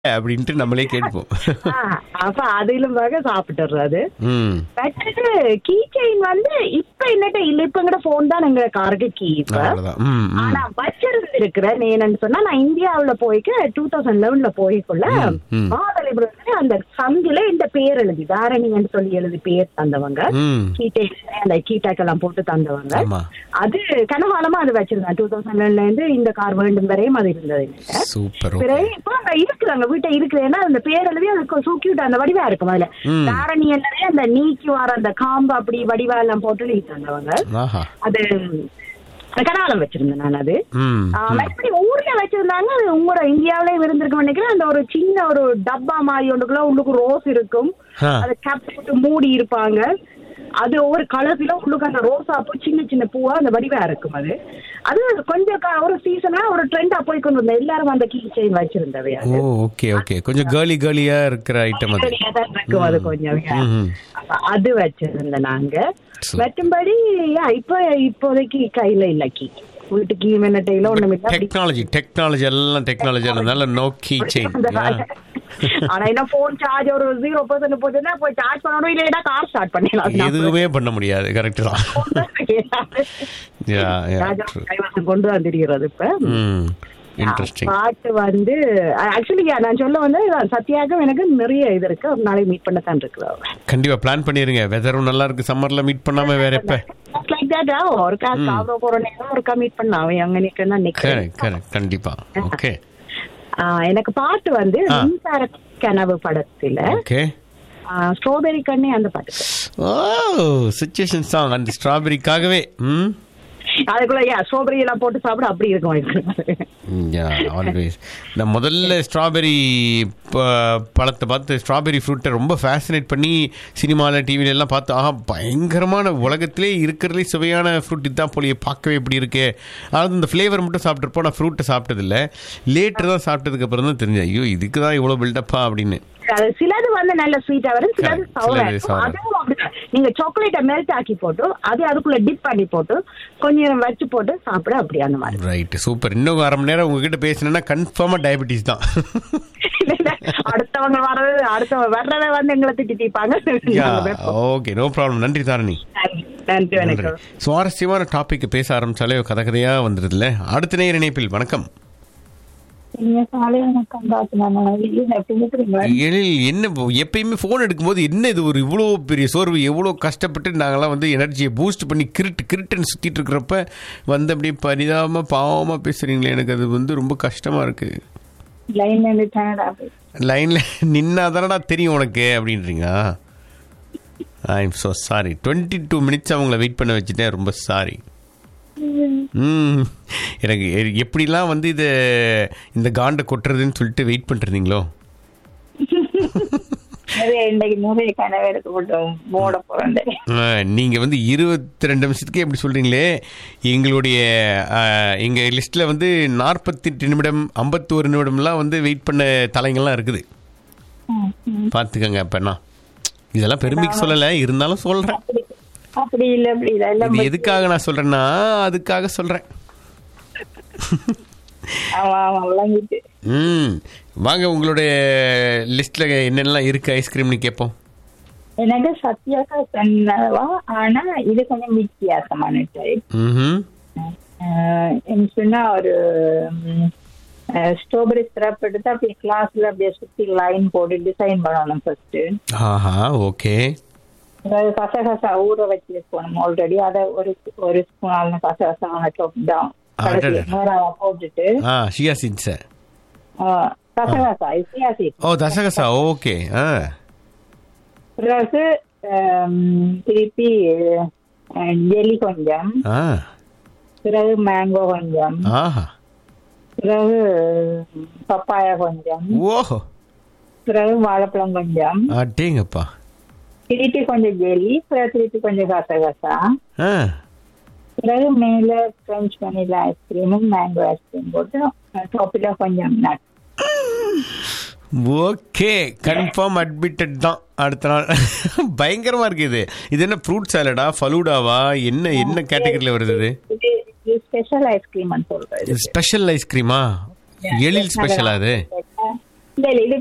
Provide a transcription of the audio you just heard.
அப்படின்ட்டு நம்மளே கேட்போம் ஆ, அப்ப அதிலும் வகை சாப்பிட்டுறது ம் மற்றது கீ செயின் வந்து இப்ப என்னட்ட இல்ல இப்ப எங்கட போன் தான் எங்க காருக்கு கீ இப்ப அவ்வளவுதான் ம் ம் ஆனா வச்சிருந்திருக்கிறேன் என்னன்னு சொன்னா நான் இந்தியாவுல போய்க்க டூ தௌசண்ட் லெவன்ல போய்க்குள்ள ம், ம். மாதலிபுரத்துல அந்த சங்குல இந்த பேர் எழுதி தாரணின்னு சொல்லி எழுதி பேர் தந்தவங்க ம் கீட்டை அந்த கீட்டாக்கெல்லாம் போட்டு தந்தவங்க ஆமா அது கனகாலமா அது வச்சிருந்தேன் டூ தௌசண்ட் இருந்து இந்த கார் வேண்டும் வரையும் அது இருந்தது என்கிட்ட. சூப்பர் ஓகே பிறகு இப்போ அங்க இருக்குது அங்க வீட்டை இருக்குது ஏன்னா அந்த பேர் எழுதி அதுக்கு சூ கியூட் அந்த வடிவா இருக்கும் அதுல ம். தாரணி என்னவே அந்த நீக்கி வர அந்த காம்பு அப்படி வடிவா எல்லாம் போட்டு எழுதி தந்தவங்க ஆஹா அது கனாலம் வச்சிருந்தேன் நான் அது ம் ஆ, மறுபடி ஊர்ல வச்சிருந்தாங்க அது உங்களோட இந்தியாவிலேயே இருந்திருக்கும் நினைக்கிறேன் அந்த ஒரு சின்ன ஒரு டப்பா மாதிரி ஒன்றுக்குள்ள உள்ளுக்கு ரோஸ் இருக்கும் ஆ. அதை கேப் போட்டு மூடி இருப்பாங்க அது ஒவ்வொரு கலர்ஸ்ல உள்ளுக்கு அந்த ரோசா பூ சின்ன சின்ன பூவா அந்த வடிவா இருக்கும் அது அது கொஞ்சம் க- ஒரு சீசனா ஒரு ட்ரெண்டா போய் கொண்டு வந்தேன் எல்லாரும் அந்த கீ செயின் வச்சிருந்தவை ஓ அது ஓகே ஓகே கொஞ்சம் கேர்லி கேர்லியா இருக்கிற ஐட்டம் அது சரியா தான் இருக்கும் அது கொஞ்சம் ம். அப்ப அது வச்சிருந்தேன் நாங்க Super. மற்றும்படி யா, இப்ப இப்போதைக்கு கையில இல்ல கீ வீட்டுக்கு மின்னட்டையில ஒண்ணும் இல்ல அப்படி டெக்னாலஜி டெக்னாலஜி எல்லாம் டெக்னாலஜி அதனால நோ கீ செயின் ஆனா என்ன போன் சார்ஜ் ஒரு ஜீரோ பர்சன்ட் போச்சுன்னா போய் சார்ஜ் பண்ணணும் இல்லையா கார் ஸ்டார்ட் பண்ணிடலாம் எதுவுமே பண்ண முடியாது கரெக்ட் தான் Yeah, yeah, ராஜா true. கைவசம் கொண்டு வந்துடுகிறது இப்ப ம் இன்ட்ரெஸ்டிங் பாட்டு வந்து ஆக்சுவலி நான் சொல்ல வந்து சத்யாக்கும் எனக்கு நிறைய இது இருக்கு ஒரு நாளைக்கு மீட் பண்ணத்தான் இருக்கு கண்டிப்பா பிளான் பண்ணிருங்க வெதரும் நல்லா இருக்கு சம்மர்ல மீட் பண்ணாம வேற எப்ப லைக் தட் ஒருக்கா சாப்பிட போற நேரம் ஒருக்கா மீட் பண்ண அவன் அங்க நிக்கன்னா நிக்கிறேன் கரெக்ட் கரெக்ட் கண்டிப்பா ஓகே எனக்கு பாட்டு வந்து ஆ. மின்சார கனவு படத்துல ஓகே ஸ்ட்ராபெரி கண்ணே அந்த பாட்டு ஓ சுச்சுவேஷன் சாங் அந்த ஸ்ட்ராபெரிக்காகவே ம் அதுக்குள்ள ஏன் ஸ்ட்ராபெரி எல்லாம் போட்டு சாப்பிட அப்படி இருக்கும் எனக்கு. ஆல்வேஸ் நான் முதல்ல ஸ்ட்ராபெரி பழத்தை பார்த்து ஸ்ட்ராபெரி ஃப்ரூட்டை ரொம்ப ஃபேசினேட் பண்ணி சினிமாவில் டிவில எல்லாம் பார்த்து ஆஹா பயங்கரமான உலகத்திலே இருக்கிறதுலே சுவையான ஃப்ரூட் இதுதான் போலியே பார்க்கவே இப்படி இருக்கே அதாவது இந்த ஃப்ளேவர் மட்டும் சாப்பிட்ருப்போம் நான் ஃப்ரூட்டை சாப்பிட்டதில்ல லேட்டர் தான் சாப்பிட்டதுக்கு அப்புறம் தான் தெரிஞ்சது ஐயோ இதுக்கு தான் இவ்வளோ பில்டப்பா அப்படின்னு அது சிலது வந்து நல்ல ஸ்வீட்டா வரும் சிலது Correct. சவரா சிலது இருக்கும் sour. அதுவும் அப்படிதான் நீங்க சாக்லேட்டை மெல்ட் ஆக்கி போட்டு அது அதுக்குள்ள டிப் பண்ணி போட்டு கொஞ்சம் நேரம் வச்சு போட்டு சாப்பிட அப்படி அந்த மாதிரி ரைட் சூப்பர் இன்னும் அரை மணி நேரம் உங்ககிட்ட பேசினேன்னா கன்ஃபார்மாக டயபிட்டிஸ் தான் அடுத்தவங்க வர்றது அடுத்தவங்க வர்றத வந்து எங்களை திட்டி தீப்பாங்க ஓகே நோ ப்ராப்ளம் நன்றி தாரணி நன்றி நன்றி வணக்கம் சுவாரஸ்யமான டாபிக் பேச ஆரம்பிச்சாலே கதை கதையா வந்துருதுல அடுத்த நேர இணைப்பில் வணக்கம் நீங்க காலை வணக்கம் பார்த்து நான் எப்படி இருக்கிறீங்களா எழில் என்ன எப்பயுமே ஃபோன் எடுக்கும்போது என்ன இது ஒரு இவ்வளோ பெரிய சோர்வு எவ்வளோ கஷ்டப்பட்டு நாங்களாம் வந்து எனர்ஜியை பூஸ்ட் பண்ணி கிரிட்டு கிரிட்டுன்னு சுற்றிட்டு இருக்கிறப்ப வந்து அப்படியே பரிதாபமாக பாவமாக பேசுறீங்களே எனக்கு அது வந்து ரொம்ப கஷ்டமாக இருக்குது லைன்ல இருந்து டயர்ட் ஆகுது லைனில் நின்னா தானடா தெரியும் உனக்கு அப்படின்றீங்க I am so sorry twenty two minutes அவங்கள வெயிட் பண்ண வச்சுட்டேன் ரொம்ப சாரி ம் எனக்கு எ- எப்படிலாம் வந்து இதை இந்த காண்டை கொட்டுறதுன்னு சொல்லிட்டு வெயிட் பண்ணிருந்தீங்களோ நிறைய இன்னைக்கு நிறைய கனவு எடுத்து போட்டு மூட போறேன் நீங்கள் வந்து இருபத்தி ரெண்டு நிமிஷத்துக்கே எப்படி சொல்கிறீங்களே எங்களுடைய எங்கள் லிஸ்ட்டில் வந்து நாற்பத்தெட்டு நிமிடம் ஐம்பத்தோரு நிமிடம்லாம் வந்து வெயிட் பண்ண தலைங்கள்லாம் இருக்குது பார்த்துக்கங்க அப்போனா இதெல்லாம் பெருமைக்கு சொல்லலை இருந்தாலும் சொல்கிறேன் அப்படி அப்படி இல்ல அப்படி இல்ல எல்லாம் இது எதுக்காக நான் சொல்கிறேன்னா அதுக்காக சொல்கிறேன் ஆமா ஆமா விளங்கிட்டு ம் வாங்க உங்களுடைய லிஸ்ட்டில் என்னென்னலாம் இருக்குது ஐஸ்கிரீம்னு கேட்போம் எனக்கு சத்யாக்கா சொன்னவா ஆனா இது கொஞ்சம் வித்தியாசமான டைப் ம் என்ன சொன்னா ஒரு ஸ்ட்ராபெரி சிரப் எடுத்து அப்படியே கிளாஸ்ல அப்படியே சுத்தி லைன் போட்டு டிசைன் பண்ணணும் ஃபர்ஸ்ட் ஆஹா ஓகே அதாவது கசகசா ஊற வச்சு போகணும் ஆல்ரெடி அதை ஒரு ஒரு ஸ்பூன் அளவு கசகசா டோப் டவுன் அடடட. நேராக போட்டுட்டு ஆ ஷியா சீட்ஸை ஆ, கசகசா இசியாசி ஓ தசகசா ஓகே ஆ பிறகு ஆம், திருப்பி ஜெலி கொஞ்சம் ஆ பிறகு மேங்கோ கொஞ்சம் ஆஹா பிறகு பப்பாயா கொஞ்சம் ஓஹோ பிறகு வாழைப்பழம் கொஞ்சம் அட்டேங்கப்பா திருப்பி கொஞ்சம் ஜெலி பிறகு திருப்பி கொஞ்சம் கசகசா ஆ பிறகு மேல ஃப்ரெஞ்ச் வெனிலா ஐஸ்கிரீமும் மேங்கோ ஐஸ்கிரீம் போட்டு டாப்பில் கொஞ்சம் நட் ஓகே கன்ஃபார்ம் அட்மிட்டட் தான் அடுத்த நாள் பயங்கரமா இருக்கு இது இது என்ன ஃப்ரூட் சாலடா ஃபலூடாவா என்ன என்ன கேட்டகரியில் வருது இது இது இது ஸ்பெஷல் ஐஸ்கிரீம் சொல்றது இது ஸ்பெஷல் ஐஸ்கிரீமா எழில் ஸ்பெஷலா அது இல்ல இல்ல இது